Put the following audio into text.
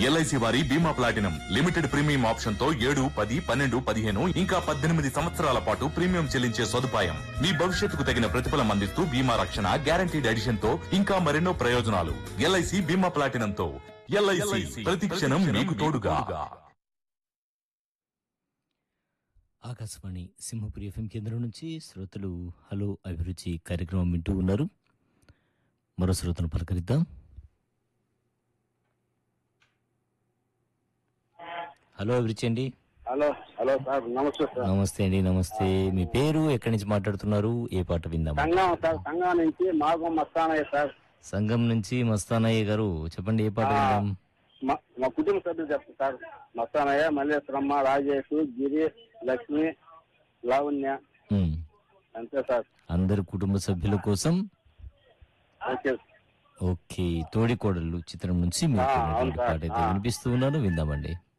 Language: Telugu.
ఎల్ఐసి వారి బీమా ప్లాటినం లిమిటెడ్ ప్రీమియం ఆప్షన్ తో ఏడు పది పన్నెండు పదిహేను ఇంకా పద్దెనిమిది సంవత్సరాల పాటు ప్రీమియం చెల్లించే సదుపాయం మీ భవిష్యత్తుకు తగిన ప్రతిఫలం అందిస్తూ బీమా రక్షణ గ్యారంటీడ్ ఎడిషన్ తో ఇంకా మరెన్నో ప్రయోజనాలు ఎల్ఐసి బీమా ప్లాటినం తో ఎల్ఐసి ప్రతి క్షణం మీకు తోడుగా ఆకాశవాణి సింహపురి ఎఫ్ఎం కేంద్రం నుంచి శ్రోతలు హలో అభిరుచి కార్యక్రమం వింటూ ఉన్నారు మరో శ్రోతను పలకరిద్దాం హలో అభిరుచి అండి హలో హలో సార్ నమస్తే సార్ నమస్తే అండి నమస్తే మీ పేరు ఎక్కడి నుంచి మాట్లాడుతున్నారు ఏ పాట విందాం సంఘం సార్ సంఘం నుంచి మాగం మస్తానయ్య సార్ సంఘం నుంచి మస్తానయ్య గారు చెప్పండి ఏ పాట విందాం మా మా కుటుంబ సభ్యులు చెప్తారు సార్ మస్తానయ్య మల్లేశ్వరమ్మ రాజేష్ గిరి లక్ష్మి లావణ్య ఉమ్. అంతే సార్ అందరు కుటుంబ సభ్యుల కోసం ఓకే ఓకే తోడి కోడళ్ళు చిత్రం నుంచి ఆ, మీకు అవును సార్. పాట అయితే ఆ. వినిపిస్తూ ఉన్నాను విందామండి